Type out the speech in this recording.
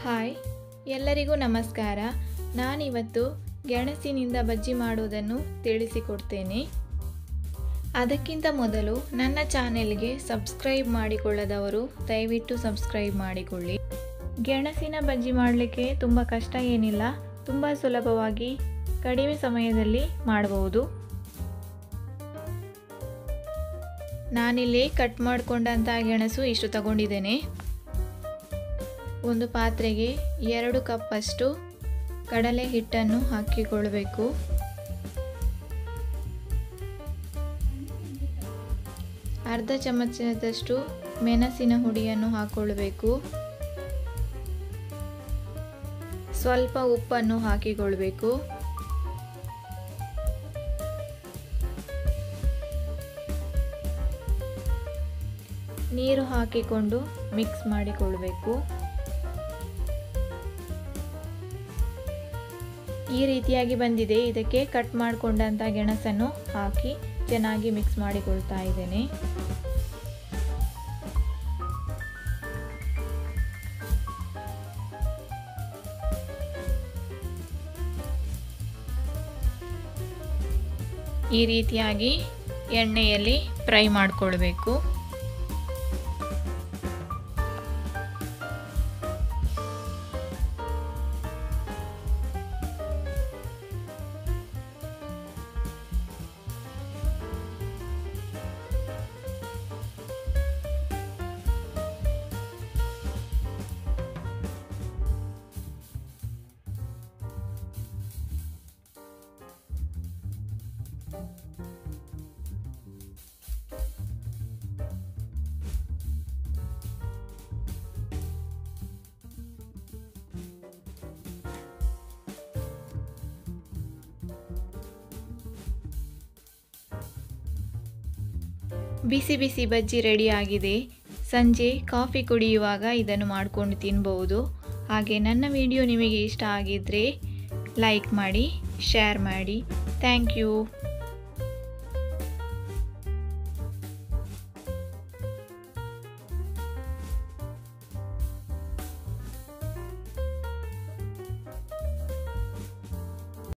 hi ಎಲ್ಲರಿಗೂ ನಮಸ್ಕಾರ ನಾನಿವತ್ತು ಗೆಣಸಿನಿಂದ ಬಜ್ಜಿ ಮಾಡುವುದನ್ನು ತಿಳಿಸಿಕೊಡ್ತೇನೆ ಅದಕ್ಕಿಂತ ಮೊದಲು ನನ್ನ ಚಾನೆಲ್ಗೆ ಸಬ್ಸ್ಕ್ರೈಬ್ ಮಾಡಿಕೊಳ್ಳದವರು ದಯವಿಟ್ಟು ಸಬ್ಸ್ಕ್ರೈಬ್ ಮಾಡಿಕೊಳ್ಳಿ ಗೆಣಸಿನ ಬಜ್ಜಿ ಮಾಡಲಿಕ್ಕೆ ತುಂಬ ಕಷ್ಟ ಏನಿಲ್ಲ ತುಂಬ ಸುಲಭವಾಗಿ ಕಡಿಮೆ ಸಮಯದಲ್ಲಿ ಮಾಡಬಹುದು ನಾನಿಲ್ಲಿ ಕಟ್ ಮಾಡಿಕೊಂಡಂಥ ಗೆಣಸು ಇಷ್ಟು ತಗೊಂಡಿದ್ದೇನೆ ಒಂದು ಪಾತ್ರೆಗೆ ಎರಡು ಕಪ್ಪಷ್ಟು ಕಡಲೆ ಹಿಟ್ಟನ್ನು ಹಾಕಿಕೊಳ್ಬೇಕು ಅರ್ಧ ಚಮಚದಷ್ಟು ಮೆಣಸಿನ ಹುಡಿಯನ್ನು ಹಾಕ್ಕೊಳ್ಬೇಕು ಸ್ವಲ್ಪ ಉಪ್ಪನ್ನು ಹಾಕಿಕೊಳ್ಬೇಕು ನೀರು ಹಾಕಿಕೊಂಡು ಮಿಕ್ಸ್ ಮಾಡಿಕೊಳ್ಬೇಕು ಈ ರೀತಿಯಾಗಿ ಬಂದಿದೆ ಇದಕ್ಕೆ ಕಟ್ ಮಾಡಿಕೊಂಡಂಥ ಗೆಣಸನ್ನು ಹಾಕಿ ಚೆನ್ನಾಗಿ ಮಿಕ್ಸ್ ಮಾಡಿಕೊಳ್ತಾ ಇದ್ದೇನೆ ಈ ರೀತಿಯಾಗಿ ಎಣ್ಣೆಯಲ್ಲಿ ಫ್ರೈ ಮಾಡಿಕೊಳ್ಬೇಕು ಬಿಸಿ ಬಿಸಿ ಬಜ್ಜಿ ರೆಡಿ ಆಗಿದೆ ಸಂಜೆ ಕಾಫಿ ಕುಡಿಯುವಾಗ ಇದನ್ನು ಮಾಡಿಕೊಂಡು ತಿನ್ಬೋದು ಹಾಗೆ ನನ್ನ ವಿಡಿಯೋ ನಿಮಗೆ ಇಷ್ಟ ಆಗಿದ್ದರೆ ಲೈಕ್ ಮಾಡಿ ಶೇರ್ ಮಾಡಿ ಥ್ಯಾಂಕ್ ಯು